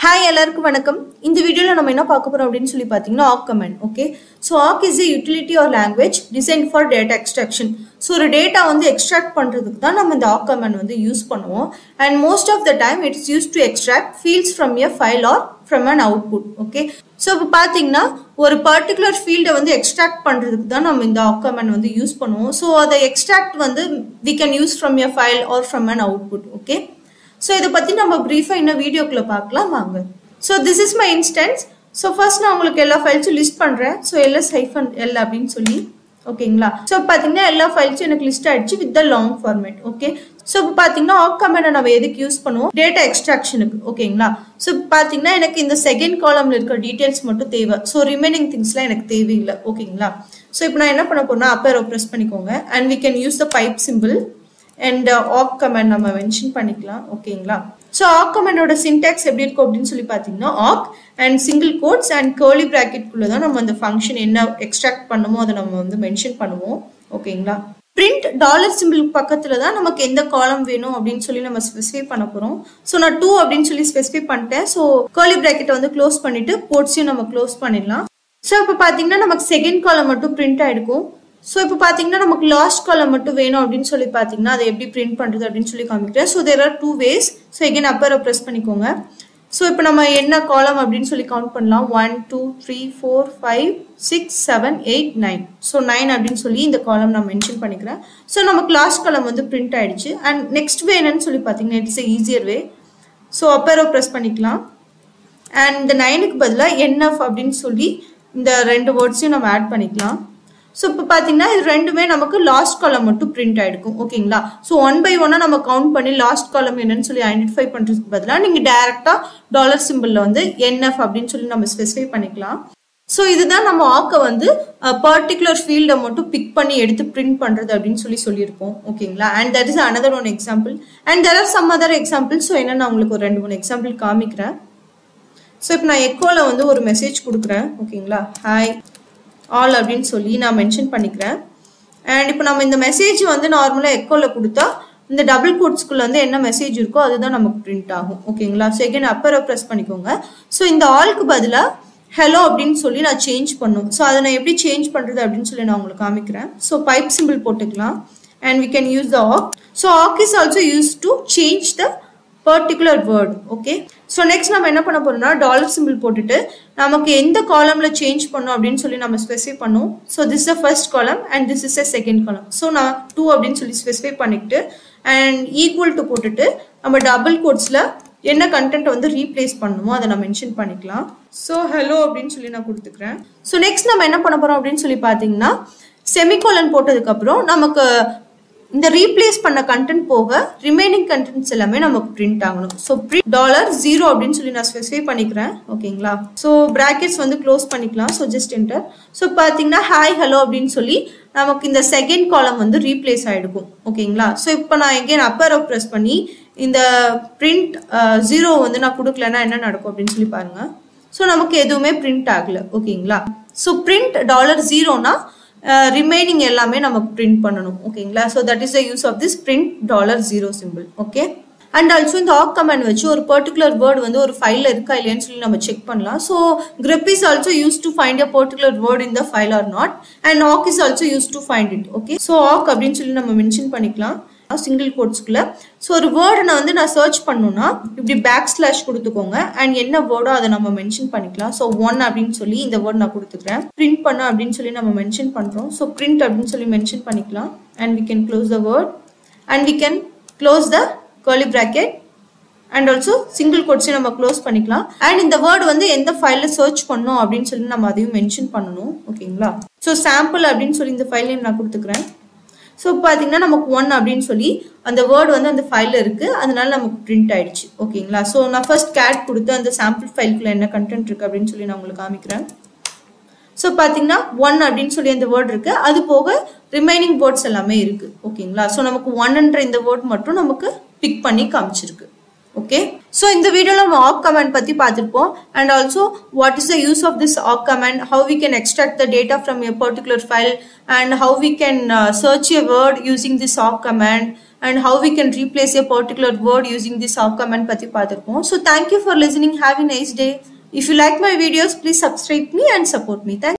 hi எல்லாருக்கும் வணக்கம் இந்த வீடியோவில் நம்ம என்ன பார்க்க போறோம் அப்படின்னு சொல்லி பார்த்தீங்கன்னா awk command okay so awk is a utility or language design for data extraction so ஒரு டேட்டா வந்து எக்ஸ்ட்ராக்ட் பண்ணுறதுக்கு தான் நம்ம இந்த ஆக் கமெண்ட் வந்து யூஸ் பண்ணுவோம் and most of the time it's use to extract fields from a file or from an output okay so இப்போ பார்த்தீங்கன்னா ஒரு பர்டிகுலர் ஃபீல்டை வந்து எக்ஸ்ட்ராக்ட் பண்ணுறதுக்கு தான் நம்ம இந்த ஆக் கமெண்ட் வந்து யூஸ் பண்ணுவோம் ஸோ அதை எக்ஸ்ட்ராக்ட் வந்து we can use from a file or from an output okay so இதை பற்றி நம்ம ப்ரீஃபாக இன்னும் வீடியோக்குள்ளே பார்க்கலாம் வாங்க so this is my instance so first நான் உங்களுக்கு எல்லா ஃபைல்ஸும் லிஸ்ட் பண்ணுறேன் ஸோ எல்எஸ் ஹைஃபன் எல் அப்படின்னு சொல்லி ஓகேங்களா ஸோ பார்த்தீங்கன்னா எல்லா ஃபைல்ஸும் எனக்கு லிஸ்ட் ஆயிடுச்சு with the long format okay so இப்போ பார்த்தீங்கன்னா ஆக் கமெண்டை நம்ம எதுக்கு யூஸ் பண்ணுவோம் டேட்டா எக்ஸ்ட்ராக்ஷனுக்கு ஓகேங்களா ஸோ இப்போ பார்த்தீங்கன்னா எனக்கு இந்த செகண்ட் காலம்ல இருக்க டீட்டெயில்ஸ் மட்டும் தேவை ஸோ ரிமைனிங் திங்ஸ்லாம் எனக்கு தேவையில்லை ஓகேங்களா ஸோ இப்போ நான் என்ன பண்ண போறேன்னா அப்பேரோ ப்ரெஸ் பண்ணிக்கோங்க and we can use the pipe symbol and awk command நம்ம மென்ஷன் பண்ணிக்கலாம் ஓகேங்களா ஸோ ஆக் கமெண்டோட சின்டாக்ஸ் எப்படி இருக்கும் அப்படின்னு சொல்லி பார்த்தீங்கன்னா awk and single quotes and curly ப்ராக்கெட்குள்ளே தான் நம்ம அந்த ஃபங்க்ஷன் என்ன எக்ஸ்ட்ராக்ட் பண்ணுமோ அதை நம்ம வந்து மென்ஷன் பண்ணுவோம் ஓகேங்களா பிரிண்ட் டாலர் சிம்பிள் பக்கத்துல தான் நமக்கு எந்த காலம் வேணும் அப்படின்னு சொல்லி நம்ம ஸ்பெசிஃபை பண்ண போறோம் ஸோ நான் டூ அப்படின்னு சொல்லி ஸ்பெசிஃபை பண்ணிட்டேன் ஸோ கேர்லி ப்ராக்கெட்டை வந்து க்ளோஸ் பண்ணிட்டு கோட்ஸையும் நம்ம க்ளோஸ் பண்ணிடலாம் ஸோ இப்போ பார்த்தீங்கன்னா நமக்கு செகண்ட் காலம் மட்டும் பிரிண்ட் ஆயிருக்கும் ஸோ இப்போ பார்த்தீங்கன்னா நமக்கு லாஸ்ட் காலம் மட்டும் வேணும் அப்படின்னு சொல்லி பார்த்தீங்கன்னா அதை எப்படி பிரிண்ட் பண்ணுறது அப்படின்னு சொல்லி காமிக்கிறேன் so there are two ways so again அப்பரை ப்ரெஸ் பண்ணிக்கோங்க ஸோ இப்போ நம்ம என்ன காலம் அப்படின்னு சொல்லி கவுண்ட் பண்ணலாம் one two three four five six seven eight nine so nine அப்படின்னு சொல்லி இந்த காலம் நான் மென்ஷன் பண்ணிக்கிறேன் ஸோ நமக்கு லாஸ்ட் காலம் வந்து பிரிண்ட் ஆயிடுச்சு அண்ட் நெக்ஸ்ட் வே என்னன்னு சொல்லி பார்த்தீங்கன்னா it's a easier way so up arrow press பண்ணிக்கலாம் அண்ட் இந்த நைனுக்கு பதிலாக என்எஃப் அப்படின்னு சொல்லி இந்த ரெண்டு வேர்ட்ஸையும் நம்ம ஆட் பண்ணிக்கலாம் ஸோ இப்போ பார்த்தீங்கன்னா இது ரெண்டுமே நமக்கு லாஸ்ட் காலம் மட்டும் பிரிண்ட் ஆகிருக்கும் ஓகேங்களா ஸோ ஒன் பை ஒன்னாக நம்ம கவுண்ட் பண்ணி லாஸ்ட் காலம் என்னன்னு சொல்லி ஐடென்டிஃபை பண்ணுறதுக்கு பதிலாக நீங்கள் டேரெக்டாக டாலர் சிம்பிளில் வந்து என்எஃப் அப்படின்னு சொல்லி நம்ம ஸ்பெசிஃபை பண்ணிக்கலாம் ஸோ இதுதான் நம்ம ஆக்க வந்து பர்டிகுலர் ஃபீல்டை மட்டும் பிக் பண்ணி எடுத்து பிரிண்ட் பண்ணுறது அப்படின்னு சொல்லி சொல்லியிருப்போம் ஓகேங்களா and that is another one example and there are some other example so என்ன நான் உங்களுக்கு ஒரு ரெண்டு மூணு எக்ஸாம்பிள் காமிக்கிறேன் ஸோ இப்போ நான் எக்கோவில் வந்து ஒரு மெசேஜ் கொடுக்குறேன் ஓகேங்களா ஹாய் ஆல் அப்படின்னு சொல்லி நான் மென்ஷன் பண்ணிக்கிறேன் அண்ட் இப்போ நம்ம இந்த மெசேஜ் வந்து நார்மலாக எக்கோவில் கொடுத்தா இந்த டபுள் கோட்ஸ்குள்ள வந்து என்ன மெசேஜ் இருக்கோ அதுதான் நமக்கு பிரிண்ட் ஆகும் ஓகேங்களா செகண்ட் அப்பரை ப்ரெஸ் பண்ணிக்கோங்க ஸோ இந்த ஆளுக்கு பதிலாக ஹலோ அப்படின்னு சொல்லி நான் சேஞ்ச் பண்ணும் ஸோ அதை நான் எப்படி சேஞ்ச் பண்ணுறது அப்படின்னு சொல்லி நான் உங்களுக்கு காமிக்கிறேன் ஸோ பைப் சிம்பிள் போட்டுக்கலாம் and we can use the awk so awk is also use to change the particular word okay so next நம்ம என்ன பண்ண போறோம்னா டாலர் சிம்பிள் போட்டுட்டு நமக்கு எந்த காலம்ல சேஞ்ச் பண்ணும் அப்படின்னு சொல்லி நம்ம ஸ்பெசிஃபை பண்ணும் so this the first column and this is a second column so நான் டூ அப்படின்னு சொல்லி ஸ்பெசிஃபை பண்ணிட்டு அண்ட் ஈக்குவல் டு போட்டுட்டு நம்ம டபுள் கோட்ஸில் என்ன கண்டென்ட் வந்து ரீப்ளேஸ் பண்ணணுமோ அதை நான் மென்ஷன் பண்ணிக்கலாம் ஸோ ஹலோ அப்படின்னு சொல்லி நான் கொடுத்துக்கிறேன் ஸோ நெக்ஸ்ட் நம்ம என்ன பண்ண போறோம் அப்படின்னு சொல்லி பார்த்தீங்கன்னா செமிகோலன் போட்டதுக்கப்புறம் நமக்கு இந்த ரீப்ளேஸ் பண்ண கண்டென்ட் போக ரிமைனிங் கண்டென்ட்ஸ் எல்லாமே நமக்கு பிரிண்ட் ஆகணும் ஸோ பிரிண்ட் டாலர் ஜீரோ அப்படின்னு சொல்லி நான் ஸ்பெசிஃபை பண்ணிக்கிறேன் ஓகேங்களா ஸோ ப்ராக்கெட்ஸ் வந்து க்ளோஸ் பண்ணிக்கலாம் ஸோ ஜஸ்ட் என்டர் ஸோ பார்த்தீங்கன்னா ஹாய் ஹலோ அப்படின்னு சொல்லி நமக்கு இந்த செகண்ட் காலம் வந்து ரீப்ளேஸ் ஆகிடுக்கும் ஓகேங்களா ஸோ இப்போ நான் எங்கேன் அப்பரோ ப்ரெஸ் பண்ணி இந்த பிரிண்ட் ஜீரோ வந்து நான் கொடுக்கலன்னா என்ன நடக்கும் அப்படின்னு சொல்லி பாருங்க ஸோ நமக்கு எதுவுமே பிரிண்ட் ஆகலை ஓகேங்களா ஸோ பிரிண்ட் டாலர் ஜீரோனா ரிமைனிங் எல்லாமே நமக்கு பிரிண்ட் பண்ணணும் ஓகேங்களா so that is the use of this print dollar zero simple okay and also இந்த ஆக் கமெண்ட் வச்சு ஒரு பர்டிகுலர் வேர்டு வந்து ஒரு ஃபைலில் இருக்கா இல்லையான்னு சொல்லி நம்ம செக் பண்ணலாம் so grep is also use to find a particular word in the file or not and awk is also use to find it okay so awk அப்படின்னு சொல்லி நம்ம மென்ஷன் பண்ணிக்கலாம் சிங்கிள் கோட்ஸ்க்குள்ள ஸோ ஒரு வேர்டு நான் வந்து நான் சர்ச் பண்ணணும்னா இப்படி பேக் ஸ்லாஷ் கொடுத்துக்கோங்க அண்ட் என்ன வேர்டோ அதை நம்ம மென்ஷன் பண்ணிக்கலாம் ஸோ ஒன் அப்படின்னு சொல்லி இந்த வேர்ட் நான் கொடுத்துக்கிறேன் பிரிண்ட் பண்ண அப்படின்னு சொல்லி நம்ம மென்ஷன் பண்ணுறோம் ஸோ பிரிண்ட் அப்படின்னு சொல்லி மென்ஷன் பண்ணிக்கலாம் and we can close the word and we can close the curly bracket and also single கோட்ஸையும் நம்ம க்ளோஸ் பண்ணிக்கலாம் அண்ட் இந்த வேர்டு வந்து எந்த ஃபைலில் சர்ச் பண்ணோம் அப்படின்னு சொல்லி நம்ம அதையும் மென்ஷன் பண்ணணும் ஓகேங்களா ஸோ சாம்பிள் அப்படின்னு சொல்லி இந்த ஃபைலையும் நான் கொடுத்துக்கிறேன் ஸோ பார்த்தீங்கன்னா நமக்கு ஒன் அப்படின்னு சொல்லி அந்த வேர்டு வந்து அந்த ஃபைலில் இருக்குது அதனால நமக்கு பிரிண்ட் ஆயிடுச்சு ஓகேங்களா ஸோ நான் ஃபர்ஸ்ட் கேட் கொடுத்து அந்த சாம்பிள் ஃபைலுக்குள்ள என்ன கண்டென்ட் இருக்குது அப்படின்னு சொல்லி நான் உங்களுக்கு காமிக்கிறேன் ஸோ பார்த்தீங்கன்னா ஒன் அப்படின்னு சொல்லி அந்த வேர்ட் இருக்கு அது போக ரிமைனிங் வேர்ட்ஸ் எல்லாமே இருக்கு ஓகேங்களா ஸோ நமக்கு ஒன்ன்ற இந்த வேர்ட் மட்டும் நமக்கு பிக் பண்ணி காமிச்சிருக்கு ஓகே ஸோ இந்த வீடியோவில் நம்ம ஆக் கமெண்ட் பற்றி பார்த்துருப்போம் and also what is the use of this awk command how we can extract the data from a particular file and how we can search a word using this awk command and how we can replace a particular word using this awk command பற்றி பார்த்துருப்போம் so thank you for listening have a nice day if you like my videos please subscribe me and support me thank